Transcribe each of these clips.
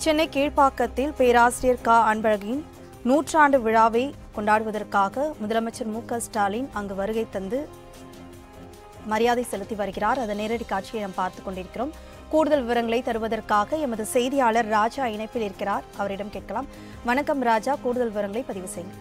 சென்னை கீழ்ப்பாக்கத்தில் பேராசிரியர் க அன்பழகின் நூற்றாண்டு விழாவை கொண்டாடுவதற்காக முதலமைச்சர் மு க ஸ்டாலின் அங்கு வருகை தந்து மரியாதை செலுத்தி வருகிறார் அதன் நேரடி காட்சியை நாம் பார்த்துக் கொண்டிருக்கிறோம் கூடுதல் விவரங்களை தருவதற்காக எமது செய்தியாளர் ராஜா இணைப்பில் இருக்கிறார் அவரிடம் கேட்கலாம் வணக்கம் ராஜா கூடுதல் விவரங்களை பதிவு செய்யுங்கள்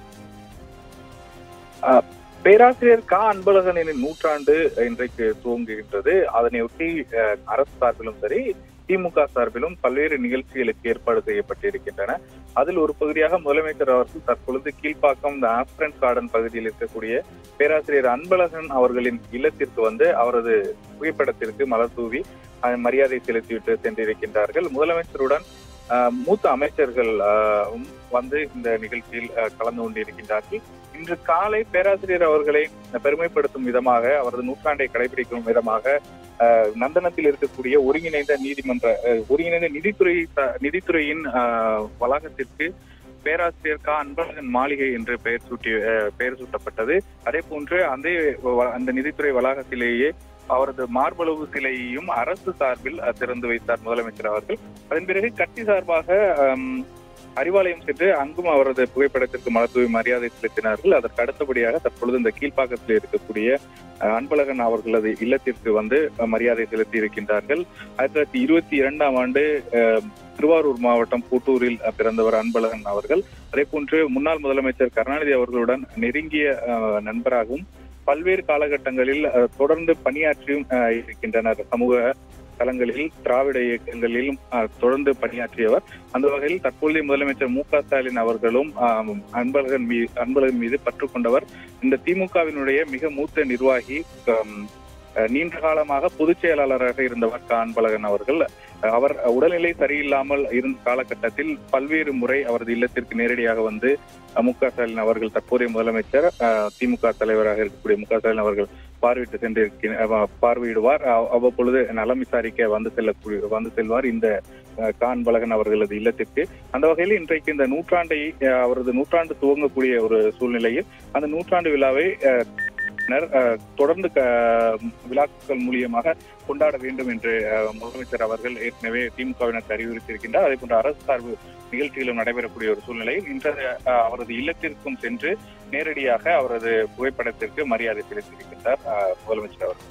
பேராசிரியர் க அன்பழகனின் நூற்றாண்டு இன்றைக்கு துவங்குகின்றது அதனையொட்டி அஹ், அரசு சார்பிலும் சரி திமுக சார்பிலும் பல்வேறு நிகழ்ச்சிகளுக்கு ஏற்பாடு செய்யப்பட்டிருக்கின்றன அதில் ஒரு பகுதியாக முதலமைச்சர் அவர்கள் தற்பொழுது கீழ்ப்பாக்கம் இந்த ஆஸ்பிரண்ட் கார்டன் பகுதியில் இருக்கக்கூடிய பேராசிரியர் அன்பழகன் அவர்களின் இல்லத்திற்கு வந்து அவரது புகைப்படத்திற்கு மலர் தூவி அஹ், மரியாதை செலுத்திவிட்டு சென்றிருக்கின்றார்கள் முதலமைச்சருடன் அஹ், மூத்த அமைச்சர்கள் அஹ், வந்து இந்த நிகழ்ச்சியில் அஹ், கலந்து கொண்டிருக்கின்றார்கள் இன்று காலை பேராசிரியர் அவர்களை பெருமைப்படுத்தும் விதமாக அவரது நூற்றாண்டை கடைபிடிக்கும் விதமாக அஹ், நந்தனத்தில் இருக்கக்கூடிய ஒருங்கிணைந்த நீதிமன்ற அஹ், ஒருங்கிணைந்த நிதித்துறை ச- நிதித்துறையின் அஹ், வளாகத்திற்கு பேராசிரியர் க அன்பழகன் மாளிகை என்று பெயர் சூட்டி அஹ், பெயர் சூட்டப்பட்டது அதே போன்று அந்த வ- அந்த நிதித்துறை வளாகத்திலேயே அவரது மார்பளவு சிலையையும் அரசு சார்பில் அஹ், திறந்து வைத்தார் முதலமைச்சர் அவர்கள் அதன் பிறகு கட்சி சார்பாக அம், அறிவாலயம் சென்று அங்கும் அவரது புகைப்படத்திற்கு மலர்தூவி மரியாதை செலுத்தினார்கள் அதற்கு அடுத்தபடியாக தற்பொழுது இந்த கீழ்ப்பாக்கத்தில் இருக்கக்கூடிய அஹ், அன்பழகன் அவர்களது இல்லத்திற்கு வந்து அஹ், மரியாதை செலுத்தி இருக்கின்றார்கள் ஆயிரத்தி தொள்ளாயிரத்தி இருபத்தி இரண்டாம் ஆண்டு அஹ், திருவாரூர் மாவட்டம் கூட்டூரில் அஹ், பிறந்தவர் அன்பழகன் அவர்கள் அதே போன்று முன்னாள் முதலமைச்சர் கருணாநிதி அவர்களுடன் நெருங்கிய அஹ், நண்பராகவும் பல்வேறு காலகட்டங்களில் அஹ், தொடர்ந்து பணியாற்றியும் அஹ், இருக்கின்றனர் சமூக தளங்களில் திராவிட இயக்கங்களிலும் அஹ், தொடர்ந்து பணியாற்றியவர் அந்த வகையில் தற்போதைய முதலமைச்சர் மு க ஸ்டாலின் அவர்களும் ஆம், அன்பழகன் மீது அன்பழகன் மீது பற்று கொண்டவர் இந்த திமுகவினுடைய மிக மூத்த நிர்வாகி ஆம், அஹ், நீண்ட காலமாக பொதுச் செயலாளராக இருந்தவர் க அன்பழகன் அவர்கள் அஹ், அவர் உடல்நிலை சரியில்லாமல் இருந்த காலகட்டத்தில் பல்வேறு முறை அவரது இல்லத்திற்கு நேரடியாக வந்து அஹ், மு க ஸ்டாலின் அவர்கள் தற்போதைய முதலமைச்சர் அஹ், திமுக தலைவராக இருக்கக்கூடிய மு க ஸ்டாலின் அவர்கள் பார்வையிட்டு சென்றிருக்க அஹ், பார்வையிடுவார் அஹ், அவ்வப்பொழுது நலம் விசாரிக்க வந்து செல்லக்கூடிய வந்து செல்வார் இந்த அஹ், கான் பலகன் அவர்களது இல்லத்திற்கு அந்த வகையில் இன்றைக்கு இந்த நூற்றாண்டை அஹ், அவரது நூற்றாண்டு துவங்கக்கூடிய ஒரு சூழ்நிலையில் அந்த நூற்றாண்டு விழாவை அஹ், னர், அஹ், தொடர்ந்து க- விழாக்கள் மூலியமாக கொண்டாட வேண்டும் என்று அஹ், முதலமைச்சர் அவர்கள் ஏற்கனவே திமுகவினருக்கு அறிவுறுத்தியிருக்கின்றார் அதே போன்ற அரசு சார்பு நிகழ்ச்சிகளும் நடைபெறக்கூடிய ஒரு சூழ்நிலையில் இன்றைய அஹ், அவரது இல்லத்திற்கும் சென்று நேரடியாக அவரது புகைப்படத்திற்கு மரியாதை செலுத்தியிருக்கின்றார் அஹ், முதலமைச்சர் அவர்கள்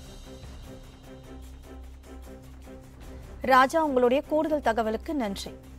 ராஜா உங்களுடைய கூடுதல் தகவலுக்கு நன்றி